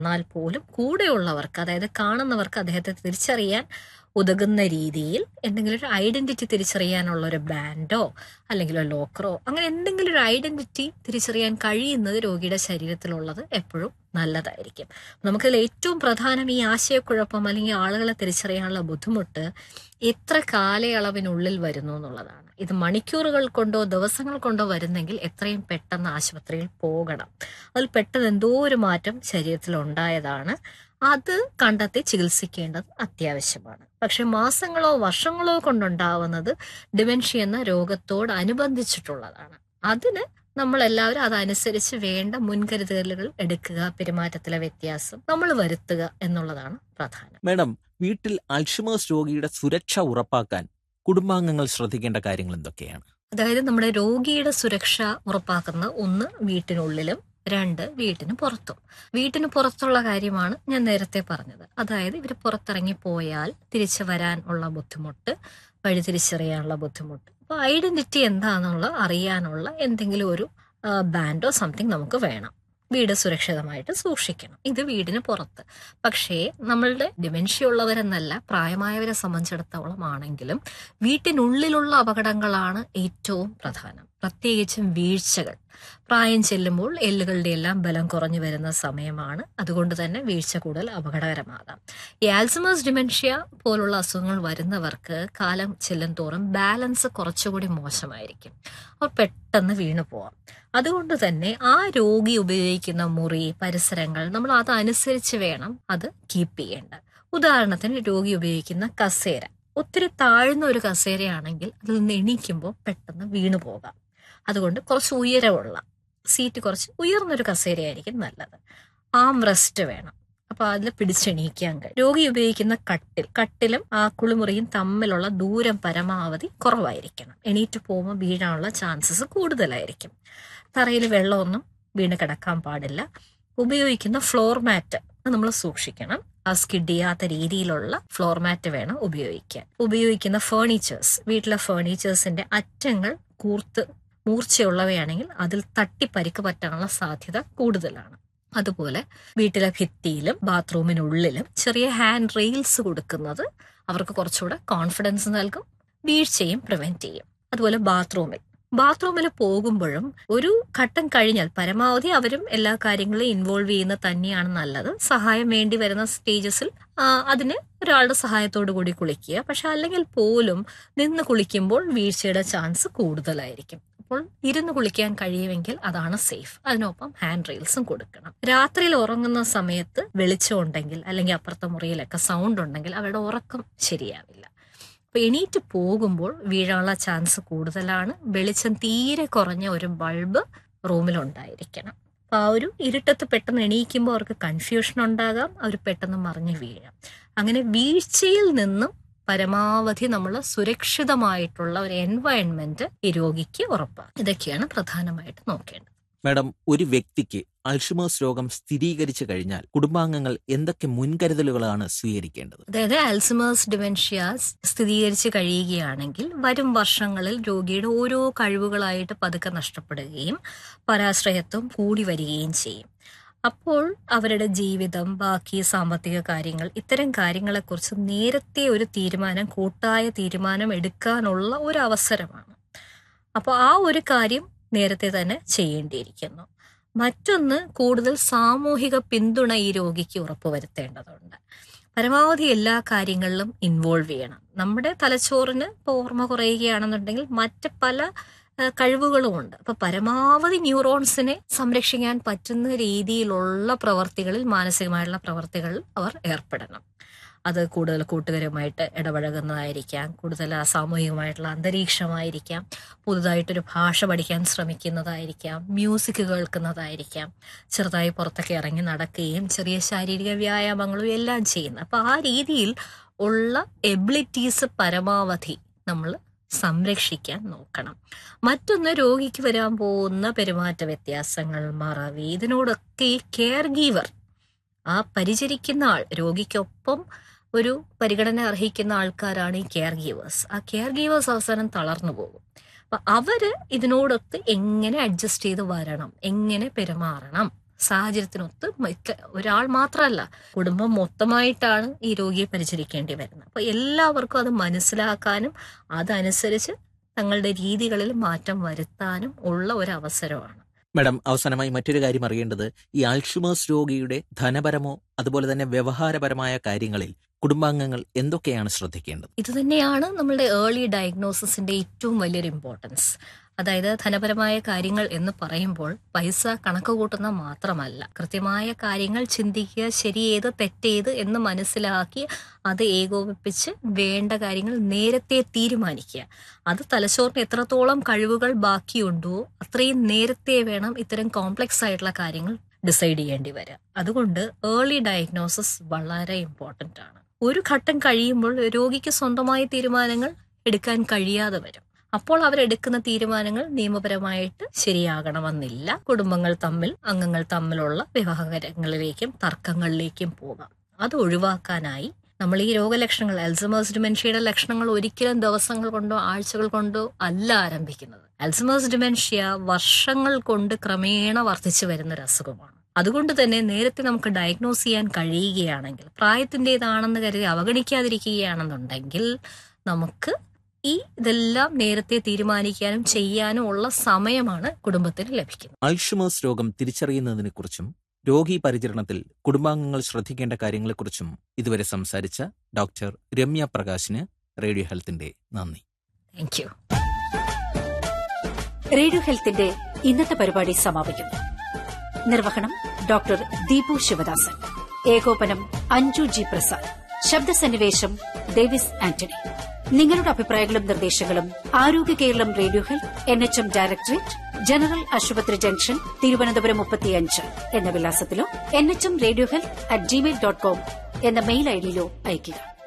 എന്നാൽ പോലും കൂടെയുള്ളവർക്ക് അതായത് കാണുന്നവർക്ക് അദ്ദേഹത്തെ തിരിച്ചറിയാൻ ഉതകുന്ന രീതിയിൽ എന്തെങ്കിലും ഒരു ഐഡന്റിറ്റി തിരിച്ചറിയാനുള്ള ഒരു ബാൻഡോ അല്ലെങ്കിൽ ഒരു ലോക്കറോ അങ്ങനെ എന്തെങ്കിലും ഒരു ഐഡന്റിറ്റി തിരിച്ചറിയാൻ കഴിയുന്നത് രോഗിയുടെ ശരീരത്തിലുള്ളത് എപ്പോഴും നല്ലതായിരിക്കും നമുക്കതിൽ ഏറ്റവും പ്രധാനം ഈ ആശയക്കുഴപ്പം അല്ലെങ്കിൽ ആളുകളെ തിരിച്ചറിയാനുള്ള ബുദ്ധിമുട്ട് എത്ര കാലയളവിനുള്ളിൽ വരുന്നു എന്നുള്ളതാണ് ഇത് മണിക്കൂറുകൾ കൊണ്ടോ ദിവസങ്ങൾ കൊണ്ടോ വരുന്നെങ്കിൽ എത്രയും പെട്ടെന്ന് ആശുപത്രിയിൽ പോകണം അതിൽ പെട്ടെന്ന് എന്തോ ഒരു മാറ്റം ശരീരത്തിൽ ഉണ്ടായതാണ് അത് കണ്ടെത്തി ചികിത്സിക്കേണ്ടത് അത്യാവശ്യമാണ് പക്ഷെ മാസങ്ങളോ വർഷങ്ങളോ കൊണ്ടുണ്ടാവുന്നത് ഡിമെൻഷ്യ എന്ന രോഗത്തോട് അനുബന്ധിച്ചിട്ടുള്ളതാണ് അതിന് നമ്മൾ എല്ലാവരും അതനുസരിച്ച് വേണ്ട മുൻകരുതലുകൾ എടുക്കുക പെരുമാറ്റത്തിലെ വ്യത്യാസം നമ്മൾ വരുത്തുക എന്നുള്ളതാണ് പ്രധാനം മാഡം വീട്ടിൽ അൽഷിമേഴ്സ് രോഗിയുടെ സുരക്ഷ ഉറപ്പാക്കാൻ കുടുംബാംഗങ്ങൾ ശ്രദ്ധിക്കേണ്ട കാര്യങ്ങൾ എന്തൊക്കെയാണ് അതായത് നമ്മുടെ രോഗിയുടെ സുരക്ഷ ഉറപ്പാക്കുന്ന ഒന്ന് വീട്ടിനുള്ളിലും രണ്ട് വീട്ടിന് പുറത്തും വീട്ടിന് പുറത്തുള്ള കാര്യമാണ് ഞാൻ നേരത്തെ പറഞ്ഞത് അതായത് ഇവർ പുറത്തിറങ്ങി പോയാൽ തിരിച്ചു വരാൻ ഉള്ള ബുദ്ധിമുട്ട് വഴി തിരിച്ചറിയാനുള്ള ബുദ്ധിമുട്ട് അപ്പൊ ഐഡന്റിറ്റി എന്താണെന്നുള്ള അറിയാനുള്ള എന്തെങ്കിലും ഒരു ബാൻഡോ സംതിങ് നമുക്ക് വേണം വീട് സുരക്ഷിതമായിട്ട് സൂക്ഷിക്കണം ഇത് വീടിന് പുറത്ത് പക്ഷേ നമ്മളുടെ ഡിമെൻഷ്യ ഉള്ളവരെന്നല്ല പ്രായമായവരെ സംബന്ധിച്ചിടത്തോളം ആണെങ്കിലും വീട്ടിനുള്ളിലുള്ള അപകടങ്ങളാണ് ഏറ്റവും പ്രധാനം പ്രത്യേകിച്ചും വീഴ്ചകൾ പ്രായം ചെല്ലുമ്പോൾ എല്ലുകളുടെ എല്ലാം ബലം കുറഞ്ഞു വരുന്ന സമയമാണ് അതുകൊണ്ട് തന്നെ വീഴ്ച കൂടുതൽ അപകടകരമാകാം ഈ ആൽസമേഴ്സ് ഡിമെൻഷ്യ പോലുള്ള അസുഖങ്ങൾ വരുന്നവർക്ക് കാലം ചെല്ലും തോറും ബാലൻസ് കുറച്ചുകൂടി മോശമായിരിക്കും അവർ പെട്ടെന്ന് വീണു പോവാം അതുകൊണ്ട് തന്നെ ആ രോഗി ഉപയോഗിക്കുന്ന മുറി പരിസരങ്ങൾ നമ്മൾ അതനുസരിച്ച് വേണം അത് കീപ്പ് ചെയ്യേണ്ടത് ഉദാഹരണത്തിന് രോഗി ഉപയോഗിക്കുന്ന കസേര ഒത്തിരി താഴ്ന്ന ഒരു കസേരയാണെങ്കിൽ അതിൽ നിന്ന് എണീക്കുമ്പോൾ പെട്ടെന്ന് വീണു പോകാം അതുകൊണ്ട് കുറച്ച് ഉയരമുള്ള സീറ്റ് കുറച്ച് ഉയർന്നൊരു കസേരയായിരിക്കും നല്ലത് ആം റെസ്റ്റ് വേണം അപ്പൊ അതിൽ പിടിച്ചെണീക്കാൻ കഴിയും രോഗി ഉപയോഗിക്കുന്ന കട്ടിൽ കട്ടിലും ആ കുളിമുറിയും തമ്മിലുള്ള ദൂരം പരമാവധി കുറവായിരിക്കണം എണീറ്റ് പോകുമ്പോൾ വീഴാനുള്ള ചാൻസസ് കൂടുതലായിരിക്കും തറയിൽ വെള്ളമൊന്നും വീണ് കിടക്കാൻ പാടില്ല ഉപയോഗിക്കുന്ന ഫ്ലോർ മാറ്റ് നമ്മൾ സൂക്ഷിക്കണം ആ സ്കിഡ് ചെയ്യാത്ത രീതിയിലുള്ള ഫ്ലോർ മാറ്റ് വേണം ഉപയോഗിക്കാൻ ഉപയോഗിക്കുന്ന ഫേർണിച്ചേഴ്സ് വീട്ടിലെ ഫേർണിച്ചേഴ്സിന്റെ അറ്റങ്ങൾ കൂർത്ത് മൂർച്ചയുള്ളവയാണെങ്കിൽ അതിൽ തട്ടി പരിക്ക് പറ്റാനുള്ള സാധ്യത കൂടുതലാണ് അതുപോലെ വീട്ടിലെ ഭിത്തിയിലും ബാത്റൂമിനുള്ളിലും ചെറിയ ഹാൻഡ് റെയിൽസ് കൊടുക്കുന്നത് അവർക്ക് കുറച്ചുകൂടെ കോൺഫിഡൻസ് നൽകും വീഴ്ചയും പ്രിവെന്റ് ചെയ്യും അതുപോലെ ബാത്റൂമിൽ ബാത്റൂമിൽ പോകുമ്പോഴും ഒരു ഘട്ടം കഴിഞ്ഞാൽ പരമാവധി അവരും എല്ലാ കാര്യങ്ങളിലും ഇൻവോൾവ് ചെയ്യുന്ന തന്നെയാണ് നല്ലത് സഹായം വേണ്ടി വരുന്ന സ്റ്റേജസിൽ അതിന് ഒരാളുടെ സഹായത്തോടു കൂടി കുളിക്കുക പക്ഷെ അല്ലെങ്കിൽ പോലും നിന്ന് കുളിക്കുമ്പോൾ വീഴ്ചയുടെ ചാൻസ് കൂടുതലായിരിക്കും അപ്പോൾ ഇരുന്ന് കുളിക്കാൻ കഴിയുമെങ്കിൽ അതാണ് സേഫ് അതിനൊപ്പം ഹാൻഡ് റെയിൽസും കൊടുക്കണം രാത്രിയിൽ ഉറങ്ങുന്ന സമയത്ത് വെളിച്ചം ഉണ്ടെങ്കിൽ അല്ലെങ്കിൽ അപ്പുറത്തെ മുറിയിലൊക്കെ സൗണ്ട് ഉണ്ടെങ്കിൽ അവരുടെ ഉറക്കം ശരിയാവില്ല അപ്പൊ എണീറ്റ് പോകുമ്പോൾ വീഴാനുള്ള ചാൻസ് കൂടുതലാണ് വെളിച്ചം തീരെ കുറഞ്ഞ ഒരു ബൾബ് റൂമിലുണ്ടായിരിക്കണം അപ്പൊ ആ ഒരു ഇരുട്ടത്ത് പെട്ടെന്ന് എണീക്കുമ്പോൾ അവർക്ക് കൺഫ്യൂഷൻ ഉണ്ടാകാം അവർ പെട്ടെന്ന് മറിഞ്ഞ് വീഴാം അങ്ങനെ വീഴ്ചയിൽ നിന്നും പരമാവധി നമ്മൾ സുരക്ഷിതമായിട്ടുള്ള ഒരു എൻവയൺമെന്റ് ഈ രോഗിക്ക് ഉറപ്പാണ് ഇതൊക്കെയാണ് പ്രധാനമായിട്ട് നോക്കേണ്ടത് മാഡം ഒരു വ്യക്തിക്ക് അൾഷിമേഴ്സ് രോഗം സ്ഥിരീകരിച്ചു കഴിഞ്ഞാൽ കുടുംബാംഗങ്ങൾ എന്തൊക്കെ മുൻകരുതലുകളാണ് സ്വീകരിക്കേണ്ടത് അതായത് ആൽസിമേഴ്സ് ഡിമെൻഷ്യ സ്ഥിരീകരിച്ചു കഴിയുകയാണെങ്കിൽ വരും വർഷങ്ങളിൽ രോഗിയുടെ ഓരോ കഴിവുകളായിട്ട് പതുക്കെ നഷ്ടപ്പെടുകയും പരാശ്രയത്വം കൂടി വരികയും ചെയ്യും അപ്പോൾ അവരുടെ ജീവിതം ബാക്കി സാമ്പത്തിക കാര്യങ്ങൾ ഇത്തരം കാര്യങ്ങളെക്കുറിച്ച് നേരത്തെ ഒരു തീരുമാനം കൂട്ടായ തീരുമാനം എടുക്കാനുള്ള ഒരു അവസരമാണ് അപ്പോൾ ആ ഒരു കാര്യം നേരത്തെ തന്നെ ചെയ്യേണ്ടിയിരിക്കുന്നു മറ്റൊന്ന് കൂടുതൽ സാമൂഹിക പിന്തുണ ഈ രോഗിക്ക് ഉറപ്പുവരുത്തേണ്ടതുണ്ട് പരമാവധി എല്ലാ കാര്യങ്ങളിലും ഇൻവോൾവ് ചെയ്യണം നമ്മുടെ തലച്ചോറിന് ഇപ്പോൾ ഓർമ്മ കുറയുകയാണെന്നുണ്ടെങ്കിൽ മറ്റ് പല കഴിവുകളുമുണ്ട് അപ്പൊ പരമാവധി ന്യൂറോൺസിനെ സംരക്ഷിക്കാൻ പറ്റുന്ന രീതിയിലുള്ള പ്രവർത്തികളിൽ മാനസികമായിട്ടുള്ള പ്രവർത്തികളിൽ അവർ ഏർപ്പെടണം അത് കൂടുതൽ കൂട്ടുകാരുമായിട്ട് ഇടപഴകുന്നതായിരിക്കാം കൂടുതൽ സാമൂഹികമായിട്ടുള്ള അന്തരീക്ഷമായിരിക്കാം പുതുതായിട്ടൊരു ഭാഷ പഠിക്കാൻ ശ്രമിക്കുന്നതായിരിക്കാം മ്യൂസിക് കേൾക്കുന്നതായിരിക്കാം ചെറുതായി പുറത്തൊക്കെ ഇറങ്ങി നടക്കുകയും ചെറിയ ശാരീരിക വ്യായാമങ്ങളും എല്ലാം ചെയ്യുന്നത് അപ്പൊ ആ രീതിയിൽ ഉള്ള എബിലിറ്റീസ് പരമാവധി നമ്മൾ സംരക്ഷിക്കാൻ നോക്കണം മറ്റൊന്ന് രോഗിക്ക് വരാൻ പോകുന്ന പെരുമാറ്റ വ്യത്യാസങ്ങൾ മറവി ഇതിനോടൊക്കെ ഈ കെയർ ഗീവർ ആ പരിചരിക്കുന്ന ആൾ രോഗിക്കൊപ്പം ഒരു പരിഗണന അർഹിക്കുന്ന ആൾക്കാരാണ് ഈ കെയർ ഗീവേഴ്സ് ആ കെയർ ഗീവേഴ്സ് അവസാനം തളർന്നു പോകും അപ്പൊ അവര് ഇതിനോടൊത്ത് എങ്ങനെ അഡ്ജസ്റ്റ് ചെയ്ത് വരണം എങ്ങനെ പെരുമാറണം സാഹചര്യത്തിനൊത്ത് മിക്ക ഒരാൾ മാത്രമല്ല കുടുംബം മൊത്തമായിട്ടാണ് ഈ രോഗിയെ പരിചരിക്കേണ്ടി വരുന്നത് അപ്പൊ എല്ലാവർക്കും അത് മനസ്സിലാക്കാനും അതനുസരിച്ച് തങ്ങളുടെ രീതികളിൽ മാറ്റം വരുത്താനും ഉള്ള ഒരു അവസരമാണ് മാഡം അവസാനമായി മറ്റൊരു കാര്യം അറിയേണ്ടത് ഈ ആൽഷിമേഴ്സ് രോഗിയുടെ ധനപരമോ അതുപോലെ തന്നെ വ്യവഹാരപരമായ കാര്യങ്ങളിൽ കുടുംബാംഗങ്ങൾ എന്തൊക്കെയാണ് ശ്രദ്ധിക്കേണ്ടത് ഇത് തന്നെയാണ് നമ്മളുടെ ഏർലി ഡയഗ്നോസിസിന്റെ ഏറ്റവും വലിയൊരു ഇമ്പോർട്ടൻസ് അതായത് ധനപരമായ കാര്യങ്ങൾ എന്ന് പറയുമ്പോൾ പൈസ കണക്ക് കൂട്ടുന്ന മാത്രമല്ല കൃത്യമായ കാര്യങ്ങൾ ചിന്തിക്കുക ശരിയേത് തെറ്റേത് എന്ന് മനസ്സിലാക്കി അത് ഏകോപിപ്പിച്ച് വേണ്ട കാര്യങ്ങൾ നേരത്തെ തീരുമാനിക്കുക അത് തലച്ചോറിന് എത്രത്തോളം കഴിവുകൾ ബാക്കിയുണ്ടോ അത്രയും നേരത്തെ വേണം ഇത്തരം കോംപ്ലക്സ് ആയിട്ടുള്ള കാര്യങ്ങൾ ഡിസൈഡ് ചെയ്യേണ്ടി വരിക അതുകൊണ്ട് ഏർലി ഡയഗ്നോസിസ് വളരെ ഇമ്പോർട്ടൻ്റ് ആണ് ഒരു ഘട്ടം കഴിയുമ്പോൾ രോഗിക്ക് സ്വന്തമായ തീരുമാനങ്ങൾ എടുക്കാൻ കഴിയാതെ വരും അപ്പോൾ അവരെടുക്കുന്ന തീരുമാനങ്ങൾ നിയമപരമായിട്ട് ശരിയാകണമെന്നില്ല കുടുംബങ്ങൾ തമ്മിൽ അംഗങ്ങൾ തമ്മിലുള്ള വ്യവഹാരങ്ങളിലേക്കും തർക്കങ്ങളിലേക്കും പോകാം അത് ഒഴിവാക്കാനായി നമ്മൾ ഈ രോഗലക്ഷണങ്ങൾ അൽസമേഴ്സ് ഡിമെൻഷ്യയുടെ ലക്ഷണങ്ങൾ ഒരിക്കലും ദിവസങ്ങൾ കൊണ്ടോ ആഴ്ചകൾ കൊണ്ടോ അല്ല ആരംഭിക്കുന്നത് അൽസമേഴ്സ് ഡിമെൻഷ്യ വർഷങ്ങൾ കൊണ്ട് ക്രമേണ വർദ്ധിച്ചു വരുന്ന ഒരു അസുഖമാണ് അതുകൊണ്ട് തന്നെ നേരത്തെ നമുക്ക് ഡയഗ്നോസ് ചെയ്യാൻ കഴിയുകയാണെങ്കിൽ പ്രായത്തിൻ്റെതാണെന്ന് കരുതി അവഗണിക്കാതിരിക്കുകയാണെന്നുണ്ടെങ്കിൽ നമുക്ക് ഈ ഇതെല്ലാം നേരത്തെ തീരുമാനിക്കാനും ചെയ്യാനും ഉള്ള സമയമാണ് കുടുംബത്തിന് ലഭിക്കുന്നത് ആൽഷിമേഴ്സ് രോഗം തിരിച്ചറിയുന്നതിനെക്കുറിച്ചും രോഗി പരിചരണത്തിൽ കുടുംബാംഗങ്ങൾ ശ്രദ്ധിക്കേണ്ട കാര്യങ്ങളെക്കുറിച്ചും ഇതുവരെ സംസാരിച്ച ഡോക്ടർ രമ്യ പ്രകാശിന് റേഡിയോ ഹെൽത്തിന്റെ നന്ദി താങ്ക് യു റേഡിയോ ഹെൽത്തിന്റെ ഇന്നത്തെ പരിപാടി സമാപിക്കുന്നു നിർവഹണം ഡോക്ടർ ദീപു ശിവദാസൻ ഏകോപനം അഞ്ജു ജി പ്രസാദ് ശബ്ദസന്നിവേശം ഡേവിസ് ആന്റണി നിങ്ങളുടെ അഭിപ്രായങ്ങളും നിർദ്ദേശങ്ങളും Arogya Keralam radio health N H M directorate general ആശുപത്രി ജംഗ്ഷൻ തിരുവനന്തപുരം മുപ്പത്തിയഞ്ച് എന്ന വിലാസത്തിലോ N H M radio health at gmail dot com എന്ന മെയിൽ ഐഡിയിലോ അയയ്ക്കുക